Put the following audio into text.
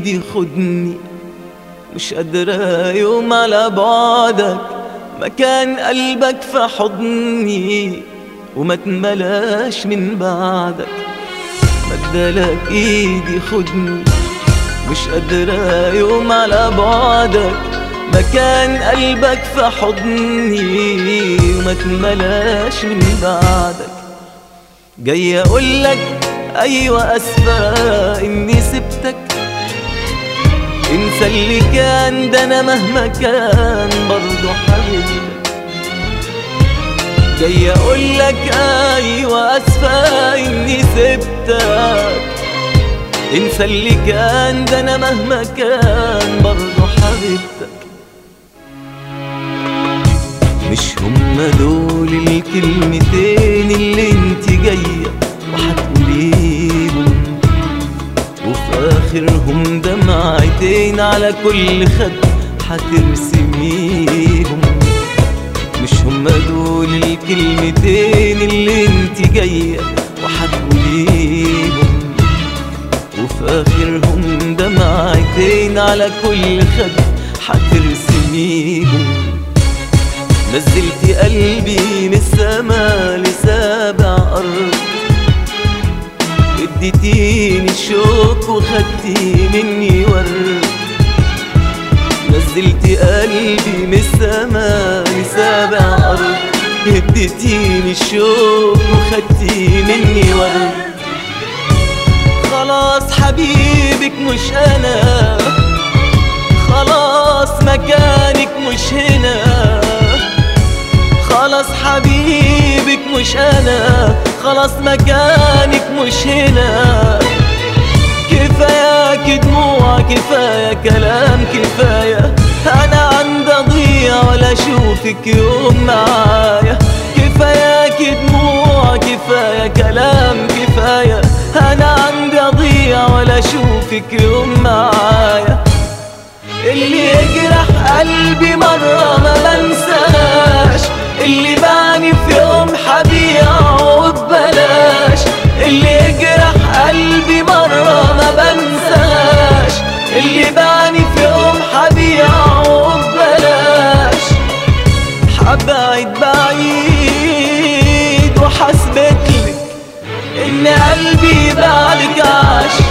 ايدي خدني مش قادرة يوم على بعدك مكان قلبك في حضني وما تملاش من بعدك مدلك ايدي خدني مش قادرة يوم على بعدك مكان قلبك في حضني وما تملاش من بعدك جاي اقولك ايوه اسفة اني سبتك انسى اللي كان ده انا مهما كان برضه حبيبك جاي اقولك ايوه اسفة اني سبتك انسى اللي كان ده انا مهما كان برضه حبيبتك مش هما دول الكلمتين اللي انت جاية وحتقوليهم وفي اخرهم دمعتين على كل خد حترسميهم مش هما دول الكلمتين اللي انت جاية وحتقوليهم وفي اخرهم دمعتين على كل خد حترسميهم نزلتي قلبي من السما لسابع أرض اديتيني الشوق وخدتي مني ورد نزلتي قلبي من السما لسابع أرض اديتيني الشوق وخدتي مني ورد خلاص حبيبك مش أنا خلاص مكانك مش هنا خلاص حبيبك مش انا خلاص مكانك مش هنا كفاياك دموع كفاية كلام كفاية انا عندي اضيع ولا اشوفك يوم معايا كفاياك دموع كفاية كلام كفاية انا عندي اضيع ولا اشوفك يوم معايا اللي يجرح قلبي مرة ما بنساش اللي بعني في يوم حبيعه وببلاش اللي يجرح قلبي مرة ما بنساش اللي بعني في يوم حبيعه وببلاش حبعد بعيد وحسبتلك ان قلبي بعدك عاش